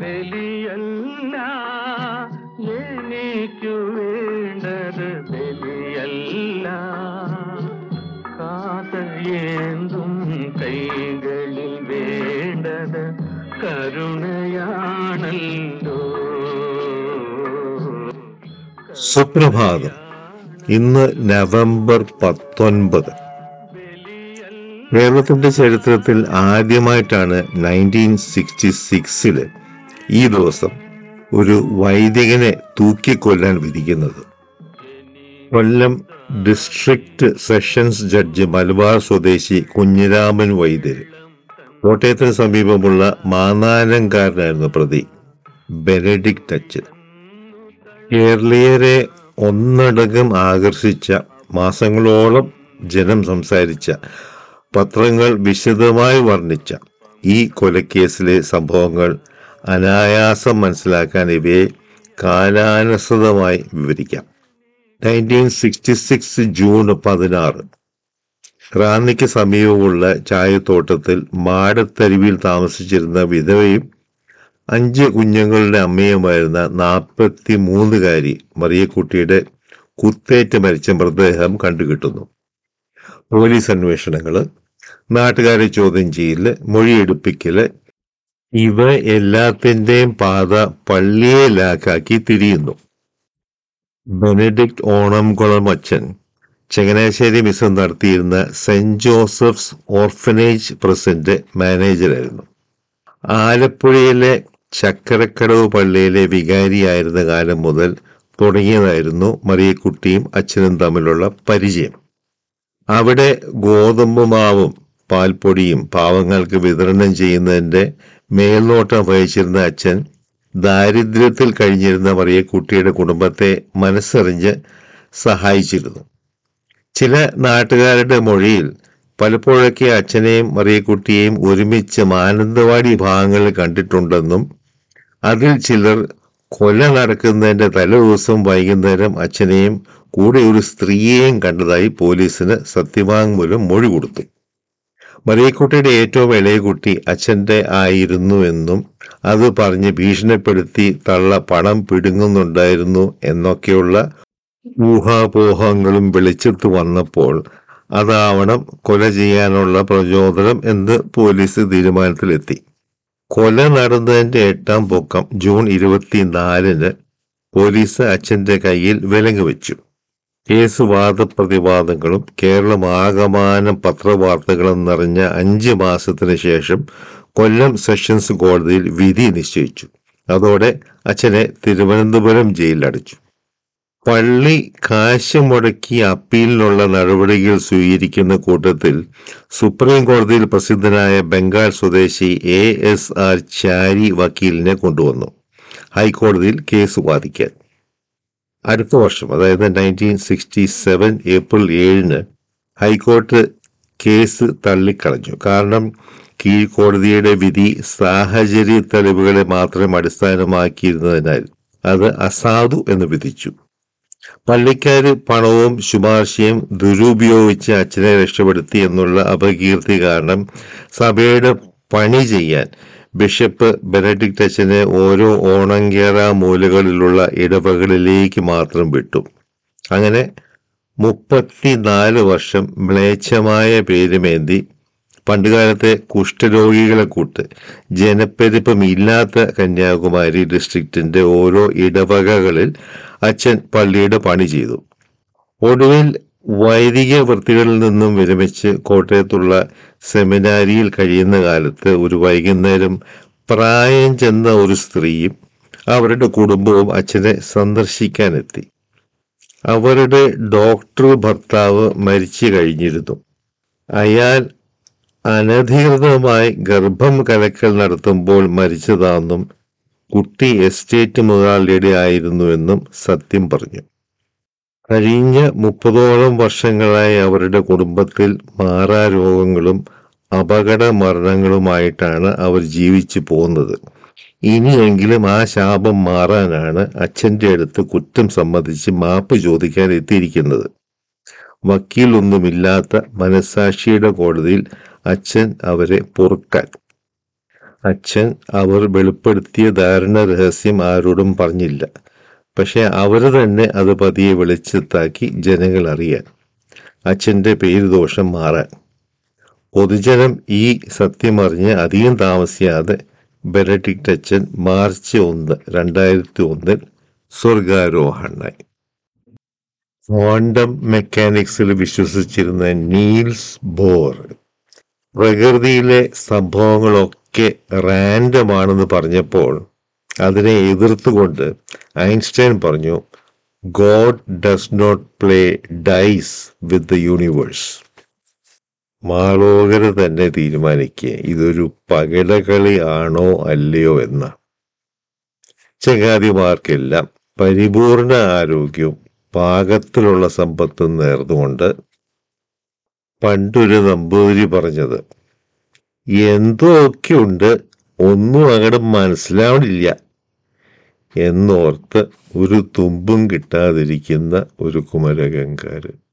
ബലിയല്ല എനിക്കു വേണ്ടത് ബലിയല്ല കാതയേന്തും കൈകളിൽ വേണ്ടത് കരുണയാണല്ലോ സുപ്രഭാതം ഇന്ന് നവംബർ പത്തൊൻപത് കേരളത്തിന്റെ ചരിത്രത്തിൽ ആദ്യമായിട്ടാണ് നയൻറ്റീൻ സിക്സ്റ്റി സിക്സില് ഈ ദിവസം ഒരു വൈദികനെ തൂക്കിക്കൊല്ലാൻ വിധിക്കുന്നത് Kollam district sessions judge Malabar സ്വദേശി കുഞ്ഞിരാമൻ വൈദ്യര് കോട്ടയത്തിന് സമീപമുള്ള മാനാലങ്കാരനായിരുന്നു പ്രതി ബെനഡിക്ട് അച്ഛൻ കേരളീയരെ ഒന്നടങ്കം ആകർഷിച്ച മാസങ്ങളോളം ജനം സംസാരിച്ച പത്രങ്ങൾ വിശദമായി വർണ്ണിച്ച ഈ കൊലക്കേസിലെ സംഭവങ്ങൾ അനായാസം മനസ്സിലാക്കാൻ ഇവയെ കാലാനുസൃതമായി വിവരിക്കാം നയൻറ്റീൻ സിക്സ്റ്റി സിക്സ് ജൂൺ പതിനാറ് റാന്നിക്ക് സമീപമുള്ള ചായത്തോട്ടത്തിൽ മാടത്തരുവിൽ താമസിച്ചിരുന്ന വിധവയും അഞ്ച് കുഞ്ഞുങ്ങളുടെ അമ്മയുമായിരുന്ന നാൽപ്പത്തി മൂന്നുകാരി മറിയക്കുട്ടിയുടെ കുത്തേറ്റ് മരിച്ച മൃതദേഹം കണ്ടുകിട്ടുന്നു പോലീസ് അന്വേഷണങ്ങള് നാട്ടുകാരെ ചോദ്യം ചെയ്യല് മൊഴിയെടുപ്പിക്കല് ഇവ എല്ലാത്തിന്റെയും പാത പള്ളിയെ ലാക്കാക്കി തിരിയുന്നു ബെനഡിക്ട് ഓണംകുളം അച്ഛൻ ചങ്ങനാശ്ശേരി മിസ് നടത്തിയിരുന്ന സെന്റ് ജോസഫ്സ് ഓർഫനേജ് പ്രസിഡന്റ് മാനേജറായിരുന്നു ആലപ്പുഴയിലെ ചക്കരക്കടവ് പള്ളിയിലെ വികാരിയായിരുന്ന കാലം മുതൽ തുടങ്ങിയതായിരുന്നു മറിയക്കുട്ടിയും അച്ഛനും തമ്മിലുള്ള പരിചയം അവിടെ ഗോതമ്പ് മാവും പാൽപ്പൊടിയും പാവങ്ങൾക്ക് വിതരണം ചെയ്യുന്നതിന്റെ മേൽനോട്ടം വഹിച്ചിരുന്ന അച്ഛൻ ദാരിദ്ര്യത്തിൽ കഴിഞ്ഞിരുന്ന മറിയക്കുട്ടിയുടെ കുടുംബത്തെ മനസ്സറിഞ്ഞ് സഹായിച്ചിരുന്നു ചില നാട്ടുകാരുടെ മൊഴിയിൽ പലപ്പോഴൊക്കെ അച്ഛനെയും മറിയക്കുട്ടിയെയും ഒരുമിച്ച് മാനന്തവാടി ഭാഗങ്ങളിൽ കണ്ടിട്ടുണ്ടെന്നും അതിൽ ചിലർ കൊല നടക്കുന്നതിന്റെ തലേദിവസം വൈകുന്നേരം അച്ഛനെയും കൂടെ ഒരു സ്ത്രീയെയും കണ്ടതായി പോലീസിന് സത്യവാങ്മൂലം മൊഴി കൊടുത്തു മറിയക്കുട്ടിയുടെ ഏറ്റവും ഇളയ കുട്ടി അച്ഛന്റെ ആയിരുന്നു എന്നും അത് പറഞ്ഞ് ഭീഷണിപ്പെടുത്തി തള്ള പണം പിടുങ്ങുന്നുണ്ടായിരുന്നു എന്നൊക്കെയുള്ള ഊഹാപോഹങ്ങളും വെളിച്ചത്ത് വന്നപ്പോൾ അതാവണം കൊല ചെയ്യാനുള്ള പ്രചോദനം എന്ന് പോലീസ് തീരുമാനത്തിലെത്തി കൊല നടന്നതിന്റെ എട്ടാം പൊക്കം ജൂൺ ഇരുപത്തിനാലിന് പോലീസ് അച്ഛന്റെ കയ്യിൽ വിലങ്ങ് വെച്ചു കേസ് വാദപ്രതിവാദങ്ങളും കേരളം ആകമാനം പത്രവാർത്തകളും നിറഞ്ഞ അഞ്ച് മാസത്തിന് ശേഷം കൊല്ലം സെഷൻസ് കോടതിയിൽ വിധി നിശ്ചയിച്ചു അതോടെ അച്ഛനെ തിരുവനന്തപുരം ജയിലിലടച്ചു പള്ളി കാശ് മുടക്കി അപ്പീലിനുള്ള നടപടികൾ സ്വീകരിക്കുന്ന കൂട്ടത്തിൽ സുപ്രീം കോടതിയിൽ പ്രസിദ്ധനായ ബംഗാൾ സ്വദേശി എ എസ് ആർ ചാരി വക്കീലിനെ കൊണ്ടുവന്നു ഹൈക്കോടതിയിൽ കേസ് വാദിക്കാൻ അടുത്ത വർഷം അതായത് നയൻറ്റീൻ സിക്സ്റ്റി സെവൻ ഏപ്രിൽ ഏഴിന് ഹൈക്കോർട്ട് കേസ് തള്ളിക്കളഞ്ഞു കാരണം കീഴ്ക്കോടതിയുടെ വിധി സാഹചര്യ തെളിവുകളെ മാത്രം അടിസ്ഥാനമാക്കിയിരുന്നതിനാൽ അത് അസാധു എന്ന് വിധിച്ചു പള്ളിക്കാര് പണവും ശുപാർശയും ദുരുപയോഗിച്ച് അച്ഛനെ രക്ഷപ്പെടുത്തി എന്നുള്ള അപകീർത്തി കാരണം സഭയുടെ പണി ചെയ്യാൻ ബിഷപ്പ് ബെനഡിക്ട് അച്ഛനെ ഓരോ ഓണങ്കേറ മൂലകളിലുള്ള ഇടവകളിലേക്ക് മാത്രം വിട്ടു അങ്ങനെ മുപ്പത്തിനാല് വർഷം മ്ലേച്ഛമായ പേരുമേന്തി പണ്ടുകാലത്തെ കുഷ്ഠരോഗികളെ കൂട്ട് ജനപ്പെരുപ്പം ഇല്ലാത്ത കന്യാകുമാരി ഡിസ്ട്രിക്റ്റിന്റെ ഓരോ ഇടവകകളിൽ അച്ഛൻ പള്ളിയുടെ പണി ചെയ്തു ഒടുവിൽ വൈദിക വൃത്തികളിൽ നിന്നും വിരമിച്ച് കോട്ടയത്തുള്ള സെമിനാരിയിൽ കഴിയുന്ന കാലത്ത് ഒരു വൈകുന്നേരം പ്രായം ചെന്ന ഒരു സ്ത്രീയും അവരുടെ കുടുംബവും അച്ഛനെ സന്ദർശിക്കാനെത്തി അവരുടെ ഡോക്ടർ ഭർത്താവ് മരിച്ചു കഴിഞ്ഞിരുന്നു അയാൾ അനധികൃതമായി ഗർഭം കലക്കൽ നടത്തുമ്പോൾ മരിച്ചതാണെന്നും കുട്ടി എസ്റ്റേറ്റ് മുതലാളിയുടെ ആയിരുന്നുവെന്നും സത്യം പറഞ്ഞു കഴിഞ്ഞ മുപ്പതോളം വർഷങ്ങളായി അവരുടെ കുടുംബത്തിൽ മാറാരോഗങ്ങളും അപകട മരണങ്ങളുമായിട്ടാണ് അവർ ജീവിച്ചു പോകുന്നത് ഇനിയെങ്കിലും ആ ശാപം മാറാനാണ് അച്ഛന്റെ അടുത്ത് കുറ്റം സമ്മതിച്ച് മാപ്പ് ചോദിക്കാൻ എത്തിയിരിക്കുന്നത് വക്കീലൊന്നുമില്ലാത്ത മനസാക്ഷിയുടെ കോടതിയിൽ അച്ഛൻ അവരെ പൊറുക്കാൻ അച്ഛൻ അവർ വെളിപ്പെടുത്തിയ ധാരണ രഹസ്യം ആരോടും പറഞ്ഞില്ല പക്ഷെ അവർ തന്നെ അത് പതിയെ വെളിച്ചത്താക്കി ജനങ്ങൾ അറിയാൻ അച്ഛൻ്റെ പേര് ദോഷം മാറാൻ പൊതുജനം ഈ സത്യം അറിഞ്ഞ് അധികം താമസിയാതെ ബെനഡിക്ട് അച്ഛൻ മാർച്ച് ഒന്ന് രണ്ടായിരത്തി ഒന്നിൽ സ്വർഗാരോഹണായി ക്വാണ്ടം മെക്കാനിക്സിൽ വിശ്വസിച്ചിരുന്ന നീൽസ് ബോർ പ്രകൃതിയിലെ സംഭവങ്ങളൊക്കെ റാൻഡം ആണെന്ന് പറഞ്ഞപ്പോൾ അതിനെ എതിർത്തുകൊണ്ട് ഐൻസ്റ്റൈൻ പറഞ്ഞു God does not play dice with the universe മാളോകർ തന്നെ തീരുമാനിക്കുക ഇതൊരു പകടകളി ആണോ അല്ലയോ എന്ന് ചങ്ങാതിമാർക്കെല്ലാം പരിപൂർണ ആരോഗ്യവും പാകത്തിലുള്ള സമ്പത്തും നേർന്നുകൊണ്ട് പണ്ടൊരു നമ്പൂതിരി പറഞ്ഞത് എന്തോ ഉണ്ട് ഒന്നും അങ്ങോട്ട് മനസ്സിലാവണില്ല എന്നോർത്ത് ഒരു തുമ്പും കിട്ടാതിരിക്കുന്ന ഒരു കുമരകങ്കാരൻ